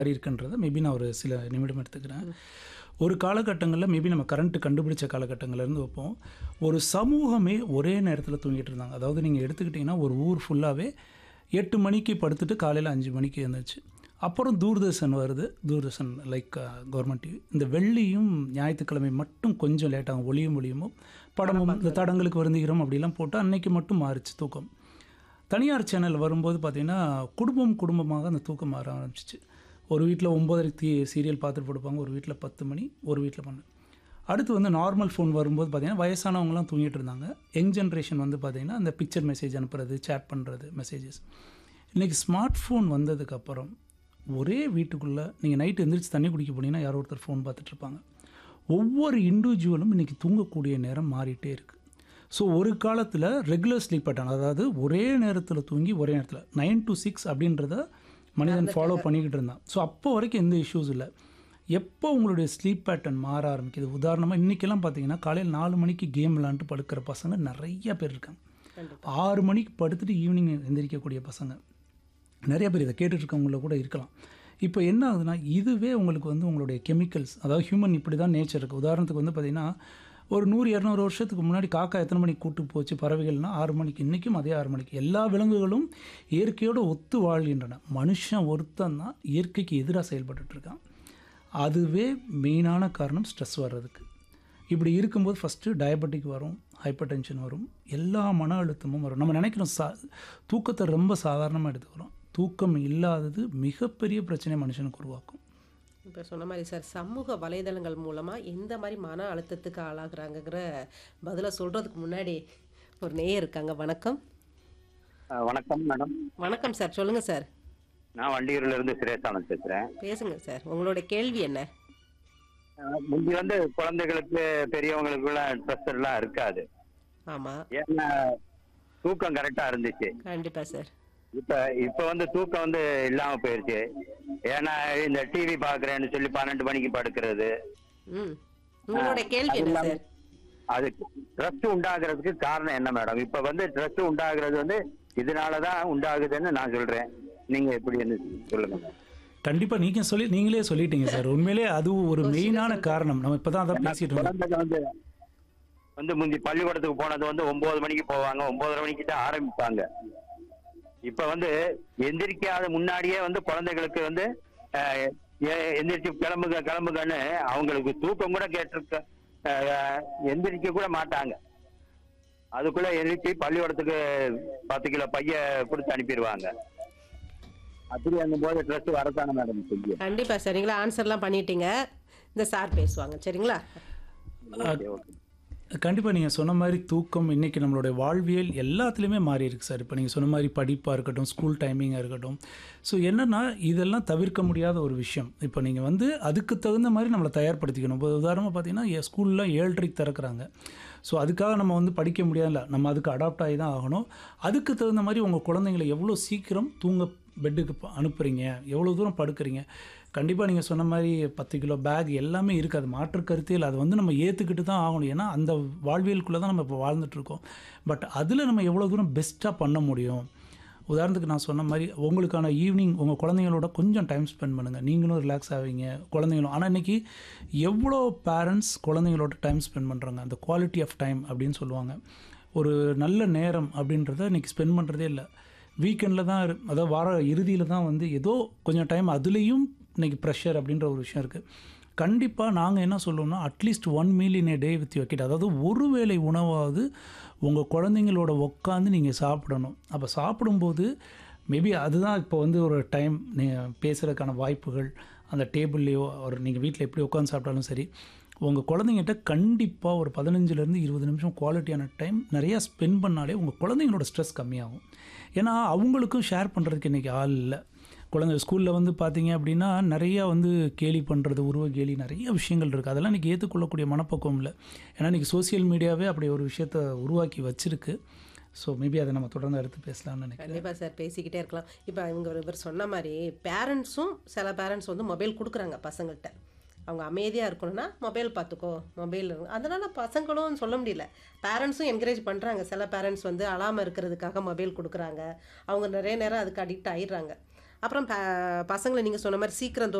மாதிரி இருக்குன்றத மேபி நான் ஒரு சில நிமிடம் எடுத்துக்கிறேன் ஒரு காலகட்டங்களில் மேபி நம்ம கரண்ட்டு கண்டுபிடிச்ச காலகட்டங்கள்ல இருந்து வைப்போம் ஒரு சமூகமே ஒரே நேரத்தில் தூங்கிட்டு இருந்தாங்க அதாவது நீங்கள் எடுத்துக்கிட்டிங்கன்னா ஒரு ஊர் ஃபுல்லாகவே எட்டு மணிக்கு படுத்துட்டு காலையில் அஞ்சு மணிக்கு எழுந்துச்சு அப்புறம் தூர்தர்ஷன் வருது தூர்தர்ஷன் லைக் கவர்மெண்ட் டிவி இந்த வெள்ளியும் ஞாயிற்றுக்கிழமை மட்டும் கொஞ்சம் லேட்டாகும் ஒளியும் ஒளியுமும் படமும் இந்த தடங்களுக்கு வருந்துகிறோம் அப்படிலாம் போட்டு அன்னைக்கு மட்டும் மாறிச்சு தூக்கம் தனியார் சேனல் வரும்போது பார்த்திங்கன்னா குடும்பம் குடும்பமாக அந்த தூக்கம் மாற ஆரம்பிச்சிச்சு ஒரு வீட்டில் ஒம்பதரைக்கு சீரியல் பார்த்துட்டு படுப்பாங்க ஒரு வீட்டில் பத்து மணி ஒரு வீட்டில் பண்ணு அடுத்து வந்து நார்மல் ஃபோன் வரும்போது பார்த்திங்கன்னா வயசானவங்களாம் தூங்கிட்டு இருந்தாங்க யங் ஜென்ரேஷன் வந்து பார்த்திங்கன்னா அந்த பிக்சர் மெசேஜ் அனுப்புறது சேட் பண்ணுறது மெசேஜஸ் இன்றைக்கி ஸ்மார்ட் ஃபோன் வந்ததுக்கப்புறம் ஒரே வீட்டுக்குள்ளே நீங்கள் நைட்டு எந்திரிச்சு தண்ணி குடிக்க போனீங்கன்னா யாரோ ஒருத்தர் ஃபோன் பார்த்துட்டு இருப்பாங்க ஒவ்வொரு இண்டிவிஜுவலும் இன்றைக்கி தூங்கக்கூடிய நேரம் மாறிட்டே இருக்குது ஸோ ஒரு காலத்தில் ரெகுலர் ஸ்லீப் பேட்டர்ன் அதாவது ஒரே நேரத்தில் தூங்கி ஒரே நேரத்தில் நைன் to சிக்ஸ் அப்படின்றத மனிதன் ஃபாலோ பண்ணிக்கிட்டு இருந்தான் ஸோ அப்போ வரைக்கும் எந்த இஷ்யூஸ் இல்லை எப்போ உங்களுடைய ஸ்லீப் பேட்டர்ன் மாற ஆரம்பிக்குது உதாரணமாக இன்றைக்கெல்லாம் பார்த்தீங்கன்னா காலையில் நாலு மணிக்கு கேம் விளாண்டுட்டு படுக்கிற பசங்க நிறைய பேர் இருக்காங்க ஆறு மணிக்கு படுத்துட்டு ஈவினிங் எந்திரிக்கக்கூடிய பசங்க நிறைய பேர் இதை கேட்டுட்டு இருக்கவங்கள கூட இருக்கலாம் இப்போ என்ன ஆகுதுன்னா இதுவே உங்களுக்கு வந்து உங்களுடைய கெமிக்கல்ஸ் அதாவது ஹியூமன் இப்படி தான் நேச்சர் இருக்குது உதாரணத்துக்கு வந்து பார்த்திங்கன்னா ஒரு நூறு இரநூறு வருஷத்துக்கு முன்னாடி காக்கா எத்தனை மணிக்கு கூட்டு போச்சு பறவைகள்னா ஆறு மணிக்கு இன்றைக்கும் அதே ஆறு மணிக்கு எல்லா விலங்குகளும் இயற்கையோடு ஒத்து வாழ்கின்றன மனுஷன் ஒருத்தன் தான் இயற்கைக்கு எதிராக செயல்பட்டுட்டு இருக்கான் அதுவே மெயினான காரணம் ஸ்ட்ரெஸ் வர்றதுக்கு இப்படி இருக்கும்போது ஃபஸ்ட்டு டயபெட்டிக் வரும் ஹைப்பர் டென்ஷன் வரும் எல்லா மன அழுத்தமும் வரும் நம்ம நினைக்கிறோம் சா தூக்கத்தை ரொம்ப சாதாரணமாக எடுத்துக்கிறோம் தூக்கம் இல்லாதது மிகப்பெரிய பிரச்சனை மனுஷனுக்கு உருவாக்கும் இப்போ சொன்ன மாதிரி சார் சமூக வலைதளங்கள் மூலமாக எந்த மாதிரி மன அழுத்தத்துக்கு ஆளாகிறாங்கங்கிற பதிலை சொல்கிறதுக்கு முன்னாடி ஒரு நேயர் இருக்காங்க வணக்கம் அஹ் வணக்கம் மேடம் வணக்கம் சார் சொல்லுங்கள் சார் நான் வண்டியூர்ல இருந்து சுரேஷானந்த் பேசுறேன் பேசுங்க சார் உங்களோட கேள்வி என்ன அஹ் முந்தி வந்து குழந்தைகளுக்கு பெரியவங்களுக்குள்ள ட்ரெஸ் எல்லாம் இருக்காது ஆமாம் ஏன்னா தூக்கம் கரெக்டா இருந்துச்சு கண்டிப்பாக சார் இப்ப இப்ப வந்து தூக்கம் வந்து இல்லாம போயிருச்சு ஏன்னா இந்த டிவி பாக்குறேன்னு சொல்லி பன்னெண்டு மணிக்கு படுக்கிறது ம் உங்களோட கேள்வி என்ன சார் அது ட்ரெஸ் உண்டாகிறதுக்கு காரணம் என்ன மேடம் இப்ப வந்து ட்ரெஸ் உண்டாகிறது வந்து இதனாலதான் உண்டாகுதுன்னு நான் சொல்றேன் நீங்க எப்படி என்ன சொல்லுங்க கண்டிப்பாக நீங்கள் சொல்லி நீங்களே சொல்லிட்டீங்க சார் உண்மையிலே அது ஒரு மெயினான காரணம் நம்ம இப்போ தான் அதான் பேசிகிட்டு இருக்கோம் குழந்தைங்க வந்து வந்து முந்தி பள்ளிக்கூடத்துக்கு போனது வந்து ஒன்பது மணிக்கு போவாங்க ஒன்பதரை மணிக்கு தான் ஆரம்பிப்பாங்க இப்ப வந்து எந்திரிக்காத முன்னாடியே வந்து குழந்தைகளுக்கு வந்து அஹ், எ- எந்திரிச்சு கிளம்புங்க கிளம்புங்கன்னு அவங்களுக்கு தூக்கம் கூட கேட்டிருக்க அஹ், எந்திரிக்க கூட மாட்டாங்க அதுக்குள்ள எந்திரிச்சு பள்ளிக்கூடத்துக்கு பத்து கிலோ பைய கொடுத்து அனுப்பிடுவாங்க அப்படி போது ட்ரெஸ் வரத்தானே மேடம் செய்யும் கண்டிப்பாக சார் நீங்களா ஆன்சர்லாம் பண்ணிட்டீங்க இந்த சார் பேசுவாங்க சரிங்களா ஓகே ஓகே கண்டிப்பாக நீங்கள் சொன்ன மாதிரி தூக்கம் இன்றைக்கி நம்மளுடைய வாழ்வியல் எல்லாத்துலேயுமே மாறி இருக்கு சார் இப்போ நீங்கள் சொன்ன மாதிரி படிப்பாக இருக்கட்டும் ஸ்கூல் டைமிங்காக இருக்கட்டும் ஸோ என்னென்னா இதெல்லாம் தவிர்க்க முடியாத ஒரு விஷயம் இப்போ நீங்கள் வந்து அதுக்கு தகுந்த மாதிரி நம்மளை தயார்படுத்திக்கணும் இப்போ உதாரணமாக பார்த்தீங்கன்னா ஸ்கூலில் ஏழரைக்கு திறக்கிறாங்க ஸோ அதுக்காக நம்ம வந்து படிக்க முடியாதுல்ல நம்ம அதுக்கு அடாப்ட் ஆகி தான் ஆகணும் அதுக்கு தகுந்த மாதிரி உங்கள் குழந்தைங்களை எவ்வளோ சீக்கிரம் தூங்க பெட்டுக்கு ப- அனுப்புறீங்க எவ்வளோ தூரம் படுக்கிறீங்க கண்டிப்பாக நீங்கள் சொன்ன மாதிரி பத்து கிலோ பேக் எல்லாமே இருக்குது அது மாற்று கருத்தியல் அது வந்து நம்ம ஏற்றுக்கிட்டு தான் ஆகணும் ஏன்னா அந்த வாழ்வியலுக்குள்ளே தான் நம்ம இப்போ வாழ்ந்துட்டுருக்கோம் பட் அதில் நம்ம எவ்வளோ தூரம் பெஸ்ட்டாக பண்ண முடியும் உதாரணத்துக்கு நான் சொன்ன மாதிரி உங்களுக்கான ஈவினிங் உங்கள் குழந்தைங்களோட கொஞ்சம் டைம் ஸ்பெண்ட் பண்ணுங்கள் நீங்களும் ரிலாக்ஸ் ஆவீங்க குழந்தைங்களும் ஆனால் இன்றைக்கி எவ்வளோ பேரண்ட்ஸ் குழந்தைங்களோட டைம் ஸ்பெண்ட் பண்ணுறாங்க அந்த குவாலிட்டி ஆஃப் டைம் அப்படின்னு சொல்லுவாங்க ஒரு நல்ல நேரம் அப்படின்றத இன்றைக்கி ஸ்பெண்ட் பண்ணுறதே இல்லை வீக்கெண்டில் தான் இரு- அதாவது வார இறுதியில் தான் வந்து ஏதோ கொஞ்சம் டைம் அதுலேயும் இன்றைக்கி ப்ரெஷர் அப்படின்ற ஒரு விஷயம் இருக்குது கண்டிப்பாக நாங்கள் என்ன சொல்லுவோம்னா at least one meal in a day with you kid அதாவது ஒரு வேளை உணவாவது உங்கள் குழந்தைங்களோட உட்காந்து நீங்கள் சாப்பிடணும் அப்போ சாப்பிடும்போது மேபி அதுதான் இப்போ வந்து ஒரு டைம் நீங்கள் பேசுகிறதுக்கான வாய்ப்புகள் அந்த டேபிள்லேயோ ஒரு நீங்கள் வீட்டில் எப்படி உட்காந்து சாப்பிட்டாலும் சரி உங்கள் குழந்தைங்கிட்ட கண்டிப்பாக ஒரு பதினஞ்சுலேருந்து இருபது நிமிஷம் குவாலிட்டியான டைம் நிறையா ஸ்பெண்ட் பண்ணாலே உங்கள் குழந்தைங்களோட ஸ்ட்ரெஸ் கம்மியாகும் ஏன்னா அவங்களுக்கும் ஷேர் பண்ணுறதுக்கு இன்றைக்கி ஆள் இல்லை குழந்தை ஸ்கூலில் வந்து பார்த்தீங்க அப்படின்னா நிறையா வந்து கேலி பண்ணுறது உருவ கேலி நிறைய விஷயங்கள் இருக்குது அதெல்லாம் இன்றைக்கி ஏற்றுக்கொள்ளக்கூடிய மனப்பக்குவம் இல்லை ஏன்னா இன்றைக்கி சோஷியல் மீடியாவே அப்படி ஒரு விஷயத்த உருவாக்கி வச்சிருக்கு ஸோ மேபி அதை நம்ம தொடர்ந்து அடுத்து பேசலாம்னு நினைக்கிறேன் கண்டிப்பாக சார் பேசிக்கிட்டே இருக்கலாம் இப்போ இவங்க இவர் சொன்ன மாதிரி பேரண்ட்ஸும் சில பேரண்ட்ஸ் வந்து மொபைல் கொடுக்குறாங்க பசங்கள்கிட்ட அவங்க அமைதியாக இருக்கணும்னா மொபைல் பார்த்துக்கோ மொபைல் அதனால் பசங்களும் சொல்ல முடியல பேரண்ட்ஸும் என்கரேஜ் பண்ணுறாங்க சில பேரண்ட்ஸ் வந்து அழாமல் இருக்கிறதுக்காக மொபைல் கொடுக்குறாங்க அவங்க நிறைய நேரம் அதுக்கு அடிக்ட் ஆயிடுறாங்க அப்புறம் ப- பசங்களை நீங்கள் சொன்ன மாதிரி சீக்கிரம்